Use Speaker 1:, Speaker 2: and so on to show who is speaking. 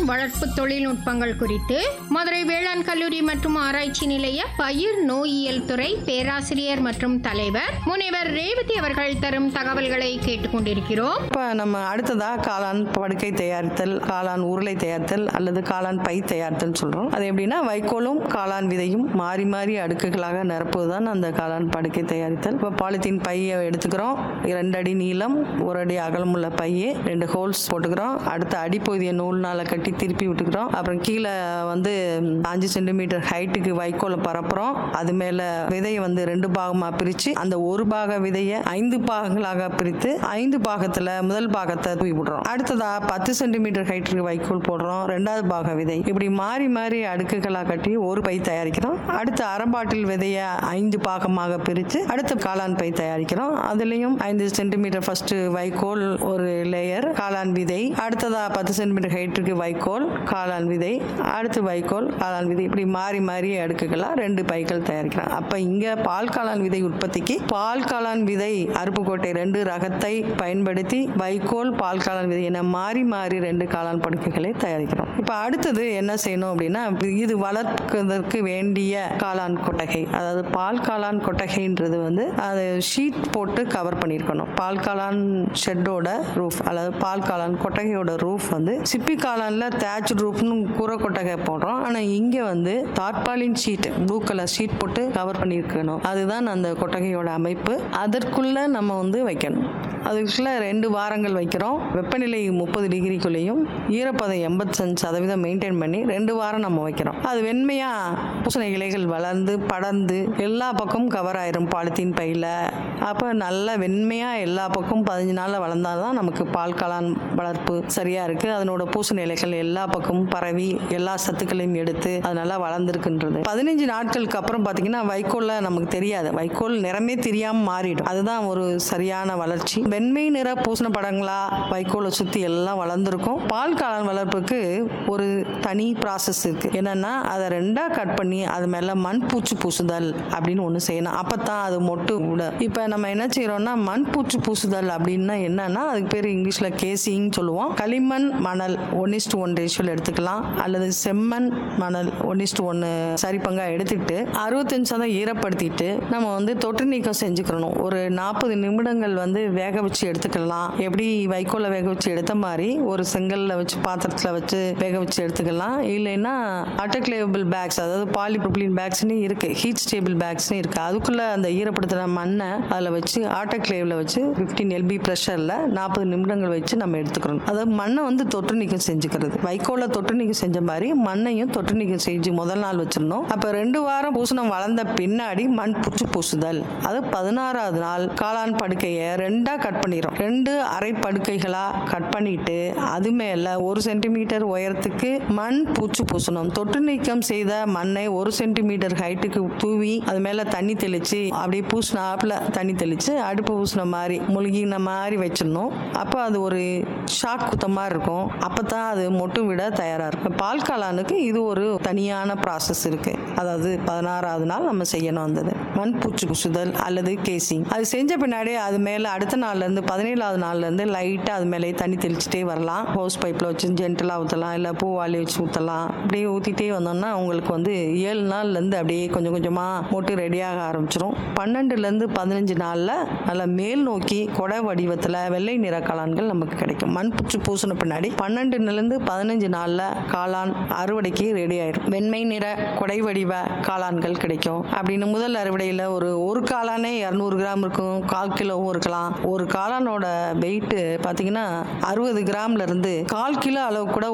Speaker 1: காளான் வளர்ப்பு தொழில்நுட்பங்கள் குறித்து மதுரை வேளாண் கல்லூரி மற்றும் ஆராய்ச்சி நிலைய பயிர் நோயியல் துறை பேராசிரியர் மற்றும் தலைவர் முனைவர் ரேவதி அவர்கள் தரும் தகவல்களை கேட்டுக்கொண்டிருக்கிறோம்
Speaker 2: இப்போ நம்ம அடுத்ததாக காளான் படுக்கை தயாரித்தல் காளான் உருளை தயாரித்தல் அல்லது காளான் பை தயாரித்தல் சொல்கிறோம் அது எப்படின்னா வைக்கோலும் காளான் விதையும் மாறி மாறி அடுக்குகளாக நிரப்புவதுதான் அந்த காளான் படுக்கை தயாரித்தல் இப்போ பாலித்தீன் பையை எடுத்துக்கிறோம் ரெண்டு அடி நீளம் ஒரு அடி அகலமுள்ள பையை ரெண்டு ஹோல்ஸ் போட்டுக்கிறோம் அடுத்த அடிப்பகுதியை நூல்னால கட்டி திருப்பி விட்டுக்கிறோம் அப்புறம் கீழே வந்து அஞ்சு சென்டிமீட்டர் ஹைட்டுக்கு வைக்கோலை பரப்புறோம் அது மேலே விதையை வந்து ரெண்டு பாகமாக பிரித்து அந்த ஒரு பாக விதையை ஐந்து பாகங்களாக பிரித்து ஐந்து பாகத்தில் முதல் பாகத்தை தூக்கி விடுறோம் அடுத்ததா பத்து சென்டிமீட்டர் ஹைட்டுக்கு வைக்கோல் போடுறோம் ரெண்டாவது பாக விதை இப்படி மாறி மாறி அடுக்குகளாக கட்டி ஒரு பை தயாரிக்கிறோம் அடுத்து அரை பாட்டில் விதையை ஐந்து பாகமாக பிரித்து அடுத்து காளான் பை தயாரிக்கிறோம் அதுலேயும் ஐந்து சென்டிமீட்டர் ஃபர்ஸ்ட் வைக்கோல் ஒரு லேயர் காளான் விதை அடுத்ததா பத்து சென்டிமீட்டர் ஹைட்டுக்கு வைக்கோல் காளான் விதை அடுத்து வைக்கோல் காளான் விதை இப்படி மாறி மாறி அடுக்குகளாக ரெண்டு பைகள் தயாரிக்கிறோம் அப்போ இங்கே பால் காளான் விதை உற்பத்திக்கு பால் காளான் விதை அருப்புக்கோட்டை ரெண்டு ரகத்தை பயன்படுத்தி வைக்கோல் பால் காளான் விதை என மாறி மாறி ரெண்டு காளான் படுக்கைகளை தயாரிக்கிறோம் இப்போ அடுத்தது என்ன செய்யணும் அப்படின்னா இது வளர்ப்பதற்கு வேண்டிய காளான் கொட்டகை அதாவது பால் காளான் கொட்டகைன்றது வந்து அது ஷீட் போட்டு கவர் பண்ணியிருக்கணும் பால் காளான் ஷெட்டோட ரூஃப் அல்லது பால் காளான் கொட்டகையோட ரூஃப் வந்து சிப்பி காளான்ல தேட்ச் ரூஃப்னு கூரை கொட்டகை போடுறோம் ஆனால் இங்கே வந்து tarpaulin sheet blue colour sheet போட்டு கவர் பண்ணியிருக்கணும் அதுதான் அந்த கொட்டகையோட அமைப்பு அதற்குள்ள நம்ம வந்து வைக்கணும் அதுக்குள்ள ரெண்டு வாரங்கள் வைக்கிறோம் வெப்பநிலை முப்பது டிகிரிக்குள்ளேயும் ஈரப்பதம் எண்பத்தஞ்சு சதவீதம் மெயின்டைன் பண்ணி ரெண்டு வாரம் நம்ம வைக்கிறோம் அது வெண்மையாக பூசணி இலைகள் வளர்ந்து படர்ந்து எல்லா பக்கமும் கவர் ஆயிரும் பாலித்தீன் பையில் அப்போ நல்லா வெண்மையாக எல்லா பக்கமும் பதினஞ்சு நாளில் வளர்ந்தால் தான் நமக்கு பால் காளான் வளர்ப்பு சரியாக இருக்குது அதனோட பூசணி இலைகள் எல்லா பக்கமும் பரவி எல்லா சத்துக்களையும் எடுத்து அது நல்லா வளர்ந்துருக்குன்றது பதினஞ்சு நாட்களுக்கு அப்புறம் பார்த்தீங்கன்னா வைக்கோலில் நமக்கு தெரியாது வைக்கோல் நிறமே தெரியாமல் மாறிடும் அதுதான் ஒரு சரியான வளர்ச்சி வெண்மை நிற பூசண படங்களா வைக்கோலை சுற்றி எல்லாம் வளர்ந்துருக்கும் பால் காளான் வளர்ப்புக்கு ஒரு தனி ப்ராசஸ் இருக்குது என்னென்னா அதை ரெண்டாக கட் பண்ணி அது மேலே மண் பூச்சி பூசுதல் அப்படின்னு ஒன்று செய்யணும் அப்போ தான் அது மொட்டு விட இப்போ நம்ம என்ன செய்கிறோம்னா மண் பூச்சி பூசுதல் அப்படின்னா என்னன்னா அதுக்கு பேர் இங்கிலீஷில் கேசிங் சொல்லுவோம் களிமண் மணல் ஒன் இஸ்டு ஒன் ரேஷியோவில் எடுத்துக்கலாம் அல்லது செம்மண் மணல் ஒன் இஸ்டு ஒன்று சரி பங்காக எடுத்துக்கிட்டு அறுபத்தஞ்சு சதம் ஈரப்படுத்திட்டு நம்ம வந்து தொற்று நீக்கம் செஞ்சுக்கிறணும் ஒரு நாற்பது நிமிடங்கள் வந்து வேக வச்சு எடுத்துக்கலாம் எப்படி வைக்கோலை வேக வச்சு எடுத்த மாதிரி ஒரு செங்கல்ல வச்சு பாத்திரத்தில் வச்சு வேக வச்சு எடுத்துக்கலாம் இல்லைன்னா அட்டக்ளேபிள் பேக்ஸ் அதாவது பாலிப்ரோபிளின் பேக்ஸ்னு இருக்கு ஹீட் ஸ்டேபிள் பேக்ஸ்னு இருக்கு அதுக்குள்ள அந்த ஈரப்படுத்தின மண்ணை அதில் வச்சு ஆட்டோக்ளேவில் வச்சு ஃபிஃப்டீன் எல்பி ப்ரெஷரில் நாற்பது நிமிடங்கள் வச்சு நம்ம எடுத்துக்கிறோம் அதாவது மண்ணை வந்து தொற்று நீக்கம் செஞ்சுக்கிறது வைக்கோலை தொற்று நீக்கம் செஞ்ச மாதிரி மண்ணையும் தொற்று நீக்கம் செஞ்சு முதல் நாள் வச்சிருந்தோம் அப்போ ரெண்டு வாரம் பூசணம் வளர்ந்த பின்னாடி மண் பூச்சி பூசுதல் அது பதினாறாவது நாள் காளான் படுக்கையை ரெண்டா கட் பண்ணிடும் ரெண்டு அரை படுக்கைகளா கட் பண்ணிட்டு அது மேல ஒரு சென்டிமீட்டர் உயரத்துக்கு மண் பூச்சி பூசணும் தொற்று நீக்கம் செய்த மண்ணை ஒரு சென்டிமீட்டர் ஹைட்டுக்கு தூவி அது மேல தண்ணி தெளிச்சு அப்படியே பூசினாப்புல தண்ணி தெளிச்சு அடுப்பு பூசின மாதிரி முழுகின மாதிரி வச்சிடணும் அப்போ அது ஒரு ஷாக் குத்த மாதிரி இருக்கும் அப்போ தான் அது மொட்டு விட தயாராக இருக்கும் பால் காளானுக்கு இது ஒரு தனியான ப்ராசஸ் இருக்கு அதாவது பதினாறாவது நாள் நம்ம செய்யணும் வந்தது மண் பூச்சி பூசுதல் அல்லது கேசிங் அது செஞ்ச பின்னாடி அது மேலே அடுத்த நாள்லேருந்து பதினேழாவது நாள்லேருந்து லைட்டாக அது மேலே தண்ணி தெளிச்சிட்டே வரலாம் ஹோஸ் பைப்பில் வச்சு ஜென்டலாக ஊற்றலாம் இல்லை பூவாளி வச்சு ஊற்றலாம் அப்படியே ஊற்றிட்டே வந்தோம்னா உங்களுக்கு வந்து ஏழு நாள்லேருந்து அப்படியே கொஞ்சம் கொஞ்சமாக மொட்டு ரெடியாக ஆரம்பிச்சிரும் பன்னெண்டுலேருந்து பதினஞ்சு நாளில் நல்லா மேல் நோக்கி கொடை வடிவத்தில் வெள்ளை நிற காளான்கள் நமக்கு கிடைக்கும் மண் பூச்சி பூசின பின்னாடி பன்னெண்டுலேருந்து பதினஞ்சு நாளில் காளான் அறுவடைக்கு ரெடி ஆயிடும் வெண்மை நிற கொடை வடிவ காளான்கள் கிடைக்கும் அப்படின்னு முதல் அறுவடையில் ஒரு ஒரு காளானே இரநூறு கிராம் இருக்கும் கால் கிலோவும் இருக்கலாம் ஒரு காளானோட வெயிட்டு பார்த்தீங்கன்னா அறுபது கிராம்ல இருந்து கால் கிலோ அளவு கூட